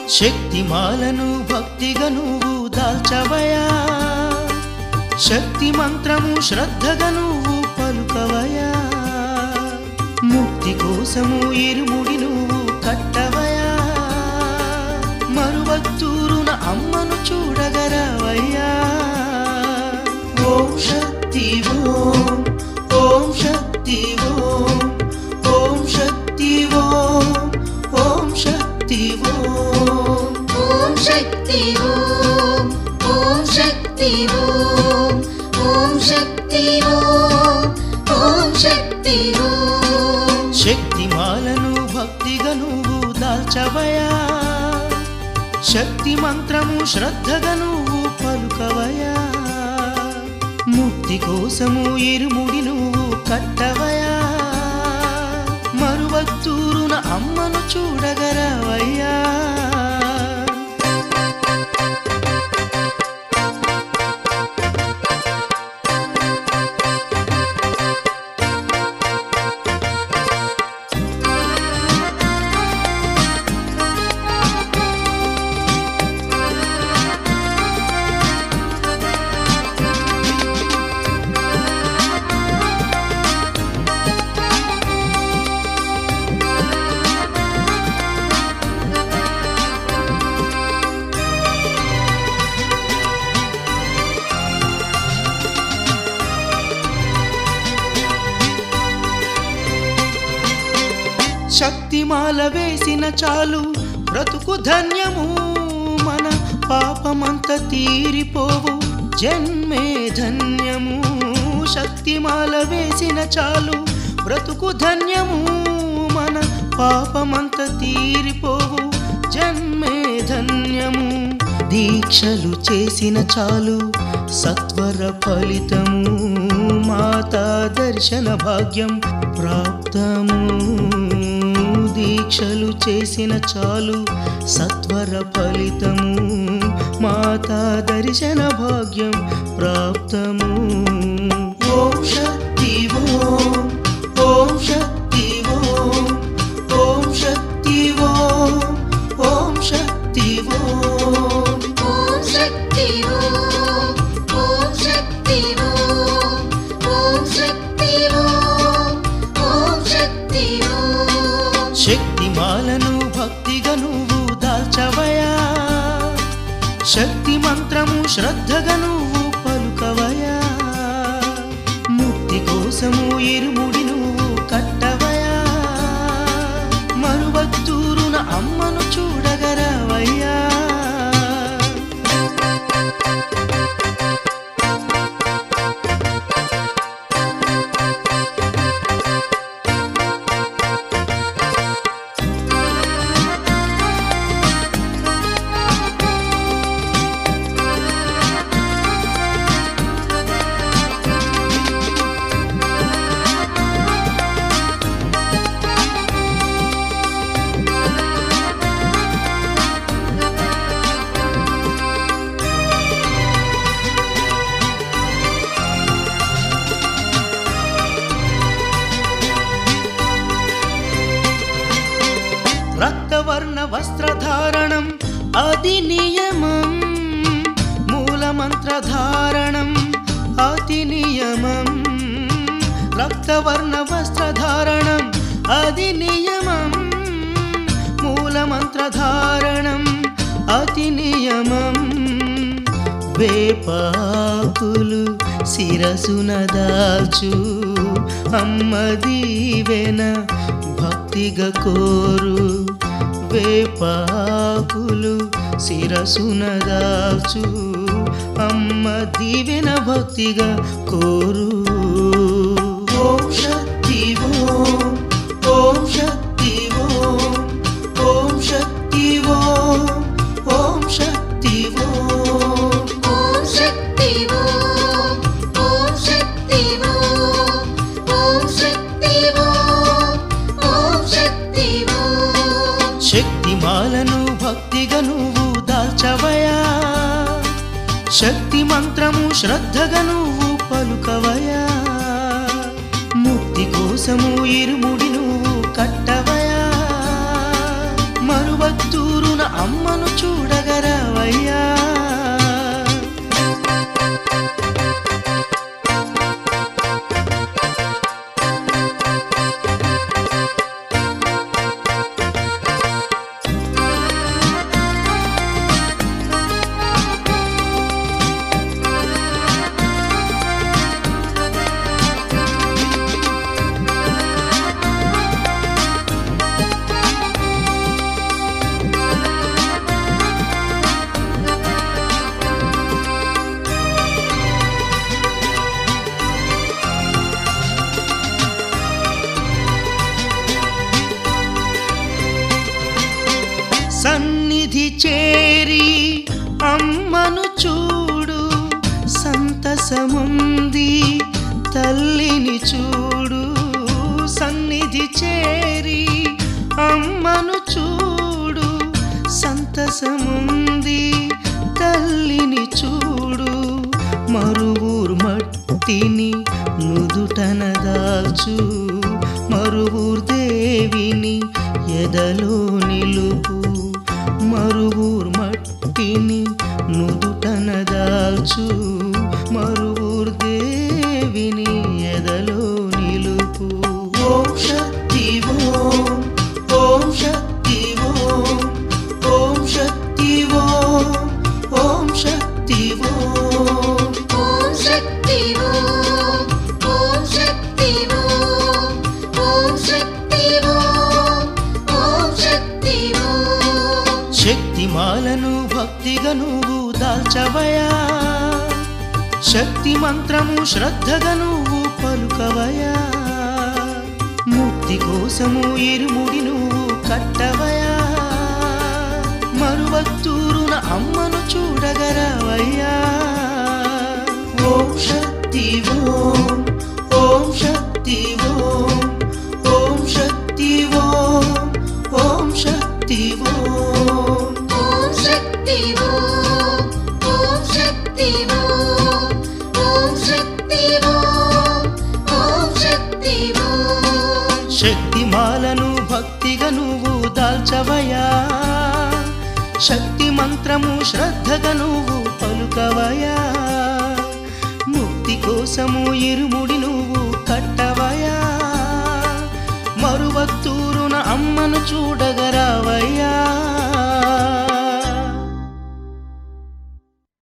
శక్తిమాలను భక్తిగా నువ్వు దాల్చవయా శక్తి మంత్రము శ్రద్ధగా నువ్వు పలుకవయా ముక్తి కోసము ఇరుముడి నువ్వు కట్టవయా మరువత్తూరున అమ్మను చూడగరవయ్యా ఓం శక్తి ఓం ఓం శక్తి ఓం ఓం శక్తి ఓం ఓం శక్తి ఓం ఓం శక్తి ఓం ఓం శక్తి ఓం ఓం శక్తి ఓం ఓం శక్తి ఓం శక్తిమాలను భక్తిగా నువ్వు దాల్చవయా శక్తి మంత్రము శ్రద్ధగా నువ్వు పలుకవయా ముక్తి కోసము ఇరుముడి నువ్వు కట్టవయా మరువత్తూరున అమ్మను చూడగరవయ్యా శక్తిమాల వేసిన చాలు బ్రతుకు ధన్యము మన పాపమంత తీరిపోవు జన్మే ధన్యము శక్తిమాల వేసిన చాలు బ్రతుకు ధన్యము మన పాపమంత తీరిపోవు జన్మే ధన్యము దీక్షలు చేసిన చాలు సత్వర ఫలితము మాతా దర్శన భాగ్యం ప్రాప్తము దీక్షలు చేసిన చాలు సత్వర ఫలితము మాతా దర్శన భాగ్యం ప్రాప్తము ఓం శక్తి ఓం ఓం శక్తి ఓం ఓం శక్తి ఓం ఓం శక్తి ఓం ఓం శక్తి ఓం ఓం శక్తి ఓం ఓం శక్తి ఓం ఓం శక్తి ఓం శక్తిమాలను భక్తిగా నువ్వు దాల్చవయా శక్తి మంత్రము శ్రద్ధగా నువ్వు పలుకవయా ముక్తి కోసము ఇరుముడి నువ్వు కట్టవయా మరువత్తూరున అమ్మను చూడగరవయ్యా రక్తవర్ణ వస్త్రధారణం అది నియమం మూలమంత్రధారణం అతి నియమం రక్తవర్ణ వస్త్రధారణం అది నియమం మూలమంత్రధారణం అతి నియమం వేపాకులు శిరసున దాల్చు అమ్మ దీవెన భక్తిగా కోరు వేపాకులు శిరసున దాల్చు అమ్మ దీవెన భక్తిగా కోరు ఓం శక్తి ఓం ఓం శక్తి ఓం ఓం శక్తి ఓం ఓం శక్తి ఓం ఓం శక్తి ఓం ఓం శక్తి ఓం ఓం శక్తి ఓం ఓం శక్తి ఓం శక్తిమాలను భక్తిగా నువ్వు దాల్చవయా శక్తి మంత్రము శ్రద్ధగా నువ్వు పలుకవయా ముక్తి కోసము ఇరుముడి నువ్వు కట్టవయా మరువత్తూరున అమ్మను చూడగరావయ్యా సన్నిధి చేరి అమ్మను చూడు సంతసముంది తల్లిని చూడు సన్నిధి చేరి అమ్మను చూడు సంతసముంది తల్లిని చూడు మరువూరు మట్టిని నుదుటన దాల్చు మరువూరు దేవిని ఎదలో నిలుపు మరువూరు మట్టిని నుదుటన దాల్చు మరువూరు దేవిని ఎదలో నిలుపు ఓం శక్తి ఓం ఓం శక్తి ఓం ఓం శక్తి ఓం ఓం శక్తి ఓం ఓం శక్తి ఓం ఓం శక్తి ఓం ఓం శక్తి ఓం ఓం శక్తి ఓం శక్తిమాలను భక్తిగా నువ్వు దాల్చవయా శక్తి మంత్రము శ్రద్ధగా నువ్వు పలుకవయా ముక్తి కోసము ఇరుముడి నువ్వు కట్టవయా మరువత్తూరున అమ్మను చూడగరావయ్యా ఓం శక్తి ఓం ఓం శక్తి ఓం ఓం శక్తి ఓం ఓం శక్తి ఓం ఓం శక్తి ఓం ఓం శక్తి ఓం ఓం శక్తి ఓం ఓం శక్తి ఓం శక్తిమాలను భక్తిగా నువ్వు దాల్చవయా శక్తి మంత్రము శ్రద్ధగా నువ్వు పలుకవయా ముక్తి కోసము ఇరుముడి నువ్వు కట్టవయా మరువత్తూరున అమ్మను చూడగరావయ్యా